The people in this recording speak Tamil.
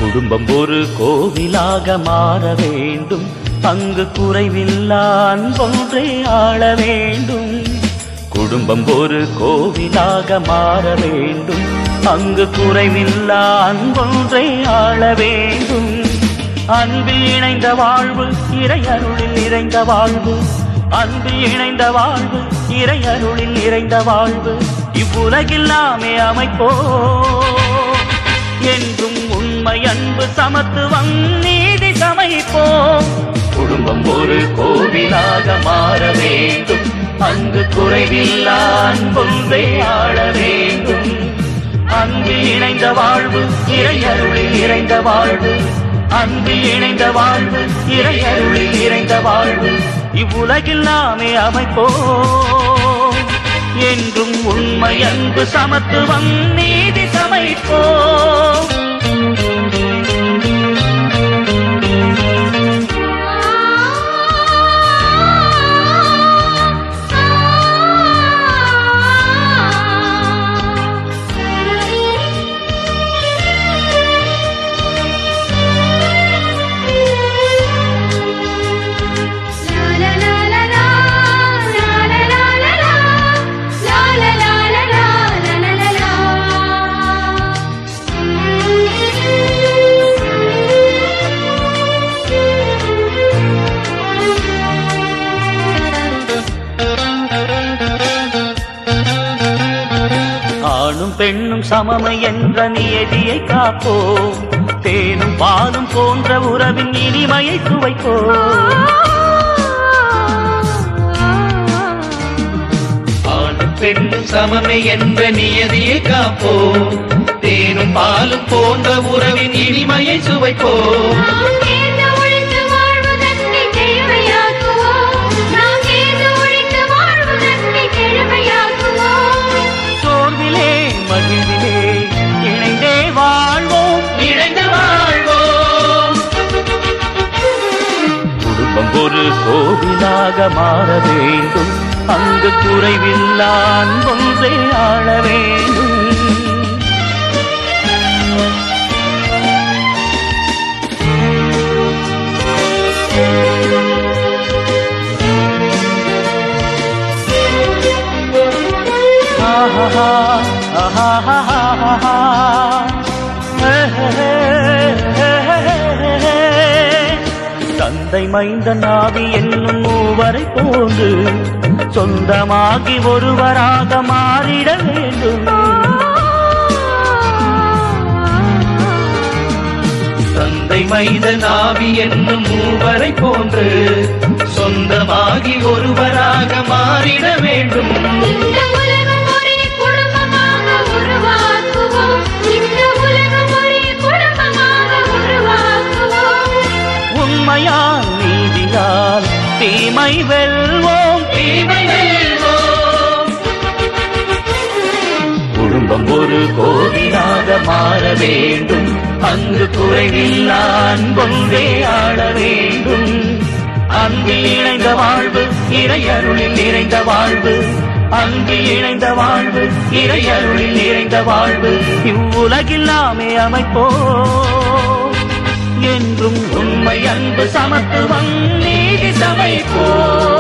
குடும்பம் ஒரு கோவிலாக மாற வேண்டும் அங்கு குறைவில்லா அன்பொன்றே ஆள வேண்டும் குடும்பம் ஒரு கோவிலாக மாற வேண்டும் அங்கு குறைவில்லா அன்பொன்றே ஆள வேண்டும் அன்பில் இணைந்த வாழ்வு இறை அருளில் நிறைந்த வாழ்வு அன்பில் இணைந்த வாழ்வு இறை அருளில் நிறைந்த வாழ்வு இவ்வுலகில் நாமே அமைப்போம் என்றும் உண்மை அன்பு சமத்துவம் நீதி சமைப்போம் குடும்பம் ஒரு கோவிலாக மாற வேண்டும் அங்கு குறைவில்லா அன்பொன்றே ஆள வேண்டும் அன்பு இணைந்த வாழ்வு இறை அருளில் இறைந்த வாழ்வு அன்பு இணைந்த வாழ்வு இறை அருளில் இறைந்த வாழ்வு இவ்வுலகில் நாமே அமைப்போம் என்றும் உண்மை அன்பு சமத்துவம் நீதி சமைப்போம் ஆணும் பெண்ணும் சமமை என்ற நியதியை காப்போம் தேனும் பாலும் போன்ற உறவின் இனிமையை சுவைப்போம் ஆணும் பெண்ணும் சமமை என்ற நியதியை காப்போம் தேனும் பாலும் போன்ற உறவின் இனிமையை சுவைப்போம் சோர்விலே மகிழ்விலே இணைந்தே வாழ்வோம் இணைந்து வாழ்வோம் குடும்பம் ஒரு கோவிலாக மாற வேண்டும் அங்கு குறைவில்லா அன்பொன்றே ஆள வேண்டும் ஆஹா ஆஹா தந்தை மைந்த நாவி என்னும் மூவரை போன்று சொந்தமாகி ஒருவராக மாறிட வேண்டும் தந்தை மைத நாவி என்னும் மூவரை போன்று சொந்தமாகி ஒருவராக மாறிட வேண்டும் உண்மையால் நீதியால் தீமை வெல்வோம் தீமை வெல்வோம். குடும்பம் ஒரு கோவிலாக மாற வேண்டும் அங்கு குறைவில்லா அன்பொன்றே ஆள வேண்டும் அங்கு இணைந்த வாழ்வு இறை அருளில் நிறைந்த வாழ்வு அங்கு இணைந்த வாழ்வு இறை அருளில் நிறைந்த வாழ்வு இவ்வுலகில் நாமே அமைப்போம் என்றும் உண்மை அன்பு சமத்துவம் நீதி சமைப்போம்